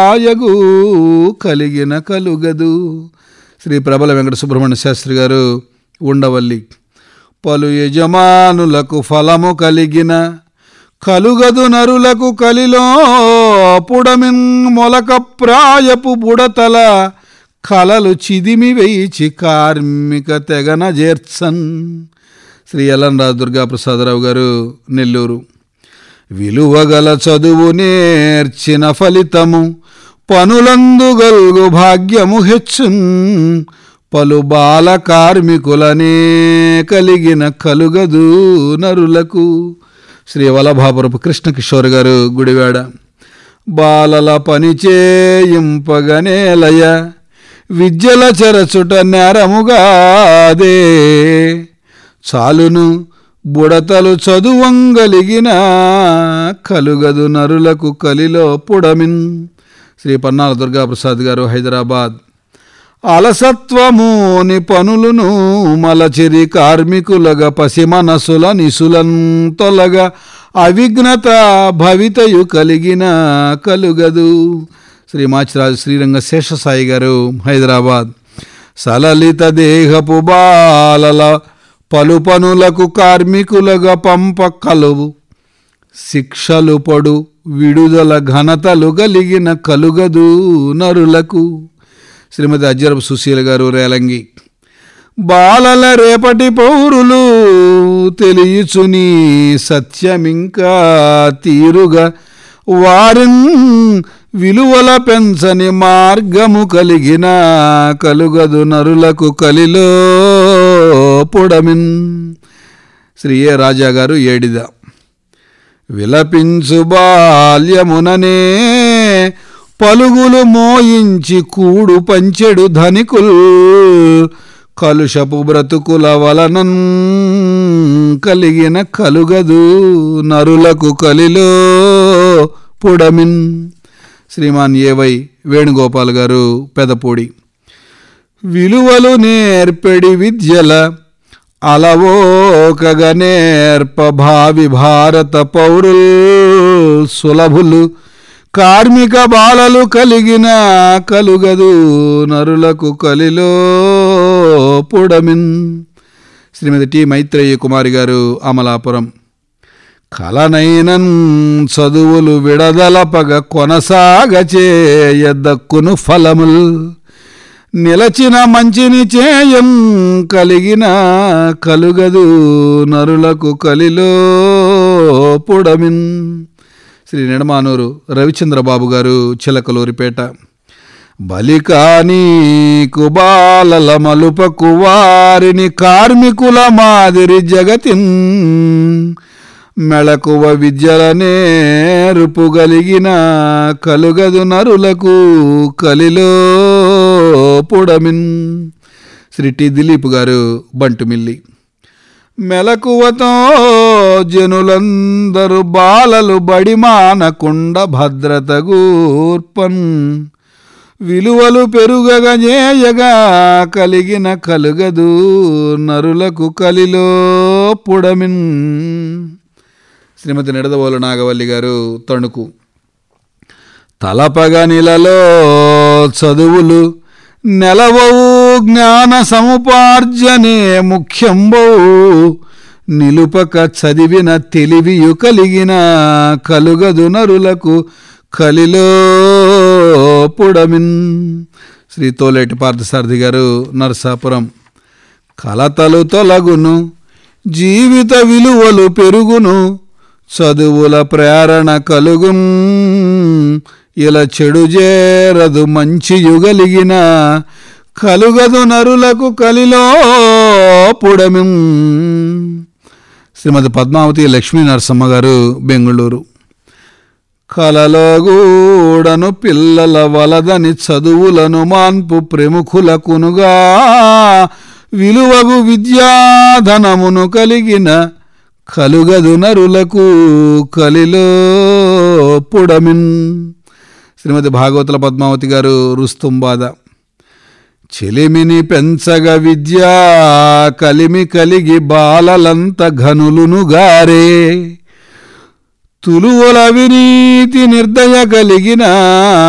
ప్రాయగు కలిగిన కలుగదు శ్రీ ప్రబల వెంకట సుబ్రహ్మణ్య శాస్త్రి గారు ఉండవల్లి పలు యజమానులకు ఫలము కలిగిన కలుగదు నరులకు కలిలో పుడమిన్ మొలక ప్రాయపు బుడతల కలలు చిదిమి వేయిచి కార్మిక తెగన చేర్చన్ శ్రీ ఎల్ఎన్ రాజు దుర్గాప్రసాదరావు గారు నెల్లూరు విలువగల చదువు నేర్చిన ఫలితము పనులందు గల్గు భాగ్యము హెచ్చున్ పలు బాల కార్మికులనే కలిగిన కలుగదు నరులకు శ్రీ వల్లభాపురపు కృష్ణకిషోర్ గారు గుడివాడ బాలల పని చేయింపగనేలయ విద్యల చెరచుట నేరముగాదే చాలును బుడతలు చదువంగలిగిన కలుగదు నరులకు కలిలో పుడమిన్ శ్రీ పన్నాల దుర్గాప్రసాద్ గారు హైదరాబాద్ అలసత్వముని పనులను మలచిరి కార్మికులగా పసి మనసుల నిసులన్ తొలగా అవిఘ్నత భవితయు కలిగిన కలుగదు శ్రీ మాచిరాజు శ్రీరంగ శేషసాయి గారు హైదరాబాద్ సలలిత దేహపు బాలల పలు పనులకు కార్మికులుగా పంప కలువు శిక్షలు పడు విడుదల ఘనతలు కలిగిన కలుగదు నరులకు శ్రీమతి అజ్జరపు సుశీల గారు రేలంగి బాలల రేపటి పౌరులు తెలియచుని సత్యమింకా తీరుగా వారిన్ విలువల పెంచని మార్గము కలిగిన కలుగదు నరులకు కలిలో పుడమిన్ శ్రీ ఏ రాజా గారు ఏడిద విలపించు బాల్యముననే పలుగులు మోయించి కూడు పంచెడు ధనికుల్ కలుషపు బ్రతుకుల వలనం కలిగిన కలుగదు నరులకు కలిలో పుడమిన్ శ్రీమాన్ ఏవై వేణుగోపాల్ గారు పెదపూడి విలువలు నేర్పెడి విద్యల అలవోకగా నేర్ప భావి భారత పౌరుల్ సులభులు కార్మిక బాలలు కలిగిన కలుగదు నరులకు కలిలో పుడమిన్ శ్రీమతి టి మైత్రేయ కుమారి గారు అమలాపురం కలనైనన్ చదువులు విడదలపగ కొనసాగ చేయదక్కును ఫలముల్ నిలచిన మంచిని చేయం కలిగిన కలుగదు నరులకు కలిలో పుడమిన్ శ్రీ నిడమానూరు రవిచంద్రబాబు గారు చిలకలూరిపేట బలికాని కుబాలల మలుపకు వారిని కార్మికుల మాదిరి జగతిన్ మెళకువ విద్యల నేర్పుగలిగిన కలుగదు నరులకు కలిలో పుడమిన్ శ్రీ టి దిలీప్ గారు బంటుమిల్లి మెలకువతో జనులందరూ బాలలు బడిమానకుండ భద్రత గూర్పన్ విలువలు పెరుగగజేయగా కలిగిన కలుగదు నరులకు కలిలో పుడమిన్ శ్రీమతి నిడదవోలు నాగవల్లి గారు తణుకు తలపగ నిలలో చదువులు నెలవవు జ్ఞాన సముపార్జనే ముఖ్యంబవు నిలుపక చదివిన తెలివియు కలిగిన కలుగదు నరులకు కలిలో పుడమిన్ శ్రీ తోలేటి పార్థసారథి గారు నరసాపురం కలతలు తొలగును జీవిత విలువలు పెరుగును చదువుల ప్రేరణ కలుగున్ ఇలా చెడు చేరదు మంచి యుగలిగిన కలుగదు నరులకు కలిలో పుడమిం శ్రీమతి పద్మావతి లక్ష్మీ నరసమ్మ గారు బెంగుళూరు కలలో గూడను పిల్లల వలదని చదువులను మాన్పు ప్రముఖులకునుగా విలువగు విద్యాధనమును కలిగిన కలుగదు నరులకు కలిలో పుడమిన్ శ్రీమతి భాగవతుల పద్మావతి గారు రుస్తుంబాద చెలిమిని పెంచగ విద్యా కలిమి కలిగి బాలలంత ఘనులును గారే తులువల వినీతి నిర్దయ కలిగిన